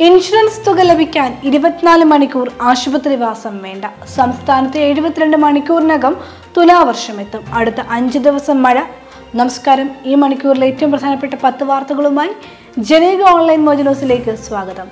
insurance തുക ലഭിക്കാൻ ഇരുപത്തിനാല് മണിക്കൂർ ആശുപത്രിവാസം വേണ്ട സംസ്ഥാനത്ത് എഴുപത്തിരണ്ട് മണിക്കൂറിനകം തുലാവർഷം എത്തും അടുത്ത അഞ്ച് ദിവസം മഴ നമസ്കാരം ഈ മണിക്കൂറിലെ ഏറ്റവും പ്രധാനപ്പെട്ട പത്ത് വാർത്തകളുമായി ജനീക ഓൺലൈൻ മോജനോസിലേക്ക് സ്വാഗതം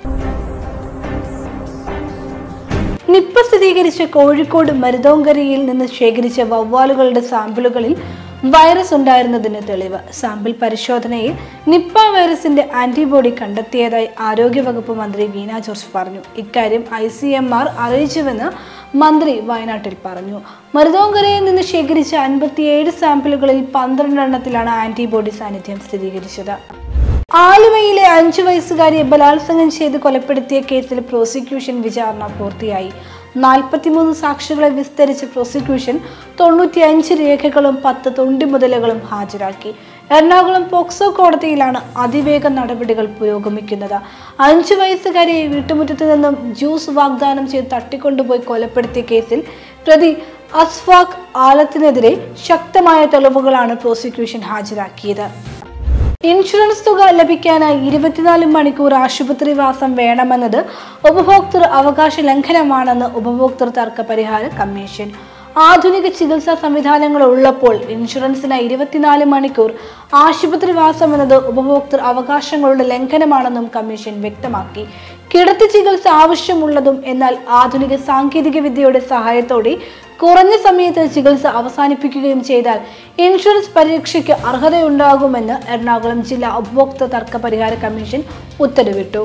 നിപ്പ സ്ഥിരീകരിച്ച കോഴിക്കോട് മരുതോങ്കരയിൽ നിന്ന് ശേഖരിച്ച വവ്വാലുകളുടെ സാമ്പിളുകളിൽ വൈറസ് ഉണ്ടായിരുന്നതിന് തെളിവ് സാമ്പിൾ പരിശോധനയിൽ നിപ്പ വൈറസിന്റെ ആന്റിബോഡി കണ്ടെത്തിയതായി ആരോഗ്യവകുപ്പ് മന്ത്രി വീണ ജോർജ് പറഞ്ഞു ഇക്കാര്യം ഐ സി എം ആർ അറിയിച്ചുവെന്ന് മന്ത്രി വയനാട്ടിൽ പറഞ്ഞു മരുതോങ്കരയിൽ നിന്ന് ശേഖരിച്ച അൻപത്തിയേഴ് സാമ്പിളുകളിൽ പന്ത്രണ്ടെണ്ണത്തിലാണ് ആന്റിബോഡി സാന്നിധ്യം സ്ഥിരീകരിച്ചത് ആലുവയിലെ അഞ്ചു വയസ്സുകാരിയെ ബലാത്സംഗം ചെയ്ത് കൊലപ്പെടുത്തിയ കേസിൽ പ്രോസിക്യൂഷൻ വിചാരണ പൂർത്തിയായി നാൽപ്പത്തിമൂന്ന് സാക്ഷികളെ വിസ്തരിച്ച പ്രോസിക്യൂഷൻ തൊണ്ണൂറ്റിയഞ്ച് രേഖകളും പത്ത് തൊണ്ടിമുതലുകളും ഹാജരാക്കി എറണാകുളം പോക്സോ കോടതിയിലാണ് അതിവേഗ നടപടികൾ പുരോഗമിക്കുന്നത് അഞ്ചു വയസ്സുകാരിയെ വീട്ടുമുറ്റത്ത് നിന്നും ജ്യൂസ് വാഗ്ദാനം ചെയ്ത് തട്ടിക്കൊണ്ടുപോയി കൊലപ്പെടുത്തിയ കേസിൽ പ്രതി അസ്ഫാഖ് ആലത്തിനെതിരെ ശക്തമായ തെളിവുകളാണ് പ്രോസിക്യൂഷൻ ഹാജരാക്കിയത് ഇൻഷുറൻസ് തുക ലഭിക്കാനായി ഇരുപത്തിനാല് മണിക്കൂർ ആശുപത്രിവാസം വേണമെന്നത് ഉപഭോക്തൃ അവകാശ ലംഘനമാണെന്ന് ഉപഭോക്തൃ തർക്ക പരിഹാര കമ്മീഷൻ ആധുനിക ചികിത്സാ സംവിധാനങ്ങൾ ഉള്ളപ്പോൾ ഇൻഷുറൻസിനായി ഇരുപത്തിനാല് മണിക്കൂർ ആശുപത്രിവാസം എന്നത് ഉപഭോക്തൃ അവകാശങ്ങളുടെ ലംഘനമാണെന്നും കമ്മീഷൻ വ്യക്തമാക്കി കിടത്തി ചികിത്സ ആവശ്യമുള്ളതും എന്നാൽ ആധുനിക സാങ്കേതിക വിദ്യയുടെ സഹായത്തോടെ കുറഞ്ഞ സമയത്ത് ചികിത്സ അവസാനിപ്പിക്കുകയും ചെയ്താൽ ഇൻഷുറൻസ് പരിരക്ഷയ്ക്ക് അർഹതയുണ്ടാകുമെന്ന് എറണാകുളം ജില്ലാ ഉപഭോക്തൃ തർക്ക പരിഹാര കമ്മീഷൻ ഉത്തരവിട്ടു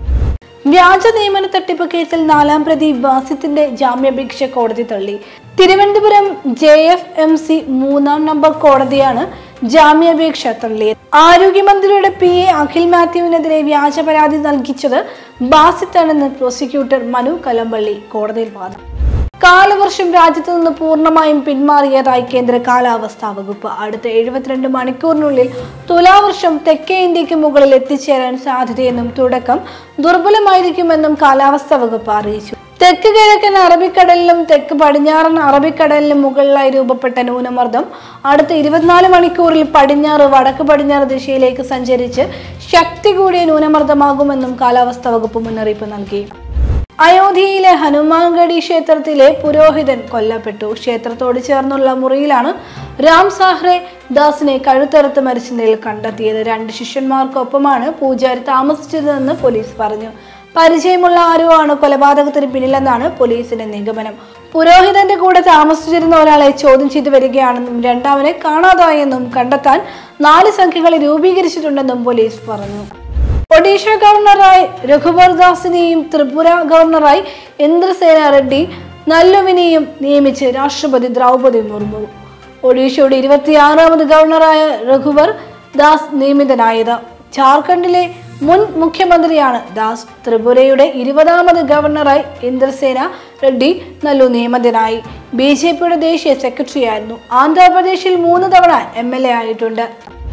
വ്യാജ നിയമന തട്ടിപ്പ് കേസിൽ നാലാം പ്രതി ബാസിത്തിന്റെ ജാമ്യാപേക്ഷ കോടതി തള്ളി Thiruvananthapuram J F M C മൂന്നാം നമ്പർ കോടതിയാണ് ജാമ്യാപേക്ഷ തള്ളിയത് ആരോഗ്യമന്ത്രിയുടെ പി എ അഖിൽ മാത്യുവിനെതിരെ വ്യാജ പരാതി നൽകിച്ചത് ബാസിത്താണെന്ന് പ്രോസിക്യൂട്ടർ മനു കലമ്പള്ളി കോടതിയിൽ വാദിച്ചു കാലവർഷം രാജ്യത്ത് നിന്ന് പൂർണ്ണമായും പിന്മാറിയതായി കേന്ദ്ര കാലാവസ്ഥാ വകുപ്പ് അടുത്ത എഴുപത്തിരണ്ട് മണിക്കൂറിനുള്ളിൽ തുലാവർഷം തെക്കേ ഇന്ത്യക്ക് മുകളിൽ എത്തിച്ചേരാൻ സാധ്യതയെന്നും തുടക്കം ദുർബലമായിരിക്കുമെന്നും കാലാവസ്ഥാ വകുപ്പ് അറിയിച്ചു തെക്ക് കിഴക്കൻ അറബിക്കടലിലും തെക്ക് പടിഞ്ഞാറൻ അറബിക്കടലിനും മുകളിലായി രൂപപ്പെട്ട ന്യൂനമർദ്ദം അടുത്ത ഇരുപത്തിനാല് മണിക്കൂറിൽ പടിഞ്ഞാറ് വടക്ക് പടിഞ്ഞാറ് ദിശയിലേക്ക് സഞ്ചരിച്ച് ശക്തി കൂടിയ ന്യൂനമർദ്ദമാകുമെന്നും കാലാവസ്ഥാ വകുപ്പ് മുന്നറിയിപ്പ് നൽകി അയോധ്യയിലെ ഹനുമാൻഗഡി ക്ഷേത്രത്തിലെ പുരോഹിതൻ കൊല്ലപ്പെട്ടു ക്ഷേത്രത്തോട് ചേർന്നുള്ള മുറിയിലാണ് രാം സാഹ്റെ ദാസിനെ കഴുത്തറുത്ത് മരിച്ച നിലയിൽ കണ്ടെത്തിയത് രണ്ട് ശിഷ്യന്മാർക്കൊപ്പമാണ് പൂജാരി താമസിച്ചതെന്ന് പോലീസ് പറഞ്ഞു പരിചയമുള്ള ആരോ ആണ് കൊലപാതകത്തിന് പിന്നിലെന്നാണ് പോലീസിന്റെ നിഗമനം പുരോഹിതന്റെ കൂടെ താമസിച്ചിരുന്ന ഒരാളെ ചോദ്യം ചെയ്തു വരികയാണെന്നും രണ്ടാമനെ കാണാതായെന്നും കണ്ടെത്താൻ നാല് സംഖ്യകളെ രൂപീകരിച്ചിട്ടുണ്ടെന്നും പോലീസ് പറഞ്ഞു ഒഡീഷ ഗവർണറായി രഘുബർ ദാസിനെയും ത്രിപുര ഗവർണറായി ഇന്ദ്രസേന റെഡ്ഡി നല്ലുവിനെയും നിയമിച്ച് രാഷ്ട്രപതി ദ്രൗപദി മുർമു ഒഡീഷയുടെ ഇരുപത്തിയാറാമത് ഗവർണറായ രഘുബർ ദാസ് നിയമിതനായത് ജാർഖണ്ഡിലെ മുൻ മുഖ്യമന്ത്രിയാണ് ദാസ് ത്രിപുരയുടെ ഇരുപതാമത് ഗവർണറായി ഇന്ദ്രസേന റെഡ്ഡി നല്ലു നിയമിതനായി ബി ജെ പിയുടെ ദേശീയ സെക്രട്ടറിയായിരുന്നു ആന്ധ്രാപ്രദേശിൽ മൂന്ന് തവണ എം എൽ എ ആയിട്ടുണ്ട്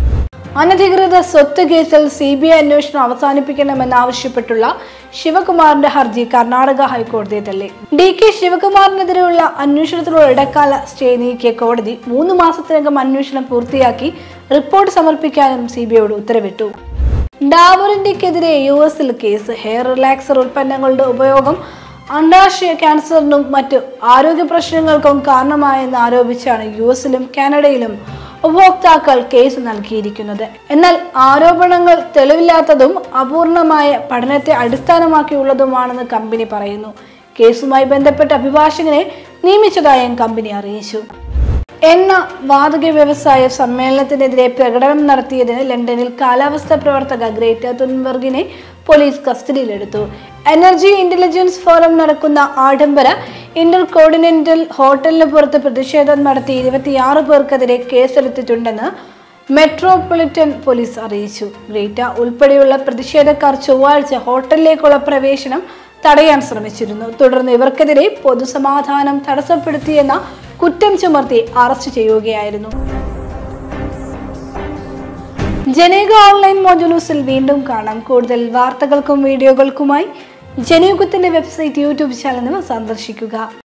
അനധികൃത സ്വത്ത് കേസിൽ സി ബി ഐ അന്വേഷണം അവസാനിപ്പിക്കണമെന്നാവശ്യപ്പെട്ടുള്ള ശിവകുമാറിന്റെ ഹർജി കർണാടക ഹൈക്കോടതിയെ തള്ളി ഡി കെ ശിവകുമാറിനെതിരെയുള്ള അന്വേഷണത്തിലുള്ള ഇടക്കാല സ്റ്റേ നീക്കിയ കോടതി മൂന്ന് മാസത്തിനകം അന്വേഷണം പൂർത്തിയാക്കി റിപ്പോർട്ട് സമർപ്പിക്കാനും സി ബി ഐയോട് ഉത്തരവിട്ടു ഡാബറിന്റെക്കെതിരെ യു എസിൽ കേസ് ഹെയർ റിലാക്സർ ഉൽപ്പന്നങ്ങളുടെ ഉപയോഗം അണ്ടാശയ ക്യാൻസറിനും മറ്റു ആരോഗ്യ പ്രശ്നങ്ങൾക്കും കാരണമായെന്ന് ആരോപിച്ചാണ് യു എസിലും കാനഡയിലും ഉപഭോക്താക്കൾ കേസ് നൽകിയിരിക്കുന്നത് എന്നാൽ ആരോപണങ്ങൾ തെളിവില്ലാത്തതും അപൂർണമായ പഠനത്തെ അടിസ്ഥാനമാക്കിയുള്ളതുമാണെന്ന് കമ്പനി പറയുന്നു കേസുമായി ബന്ധപ്പെട്ട അഭിഭാഷകനെ നിയമിച്ചതായും കമ്പനി അറിയിച്ചു എണ്ണ വാതക വ്യവസായ സമ്മേളനത്തിനെതിരെ പ്രകടനം നടത്തിയതിന് ലണ്ടനിൽ കാലാവസ്ഥാ പ്രവർത്തക ഗ്രേറ്റ തുൻബർഗിനെ പോലീസ് കസ്റ്റഡിയിലെടുത്തു എനർജി ഇന്റലിജൻസ് ഫോറം നടക്കുന്ന ആഡംബര ഇന്റർ കോർഡിനെന്റൽ ഹോട്ടലിന് പുറത്ത് പ്രതിഷേധം നടത്തി ഇരുപത്തിയാറ് പേർക്കെതിരെ കേസെടുത്തിട്ടുണ്ടെന്ന് മെട്രോപൊളിറ്റൻ പോലീസ് അറിയിച്ചു ഗ്രേറ്റ ഉൾപ്പെടെയുള്ള പ്രതിഷേധക്കാർ ചൊവ്വാഴ്ച ഹോട്ടലിലേക്കുള്ള പ്രവേശനം തടയാൻ ശ്രമിച്ചിരുന്നു തുടർന്ന് ഇവർക്കെതിരെ പൊതുസമാധാനം തടസ്സപ്പെടുത്തിയെന്ന കുറ്റം ചുമർത്തി അറസ്റ്റ് ചെയ്യുകയായിരുന്നു ജനയുഗ ഓൺലൈൻ മോജുലൂസിൽ വീണ്ടും കാണാം കൂടുതൽ വാർത്തകൾക്കും വീഡിയോകൾക്കുമായി ജനയുഗത്തിന്റെ വെബ്സൈറ്റ് യൂട്യൂബ് ചാനൽ സന്ദർശിക്കുക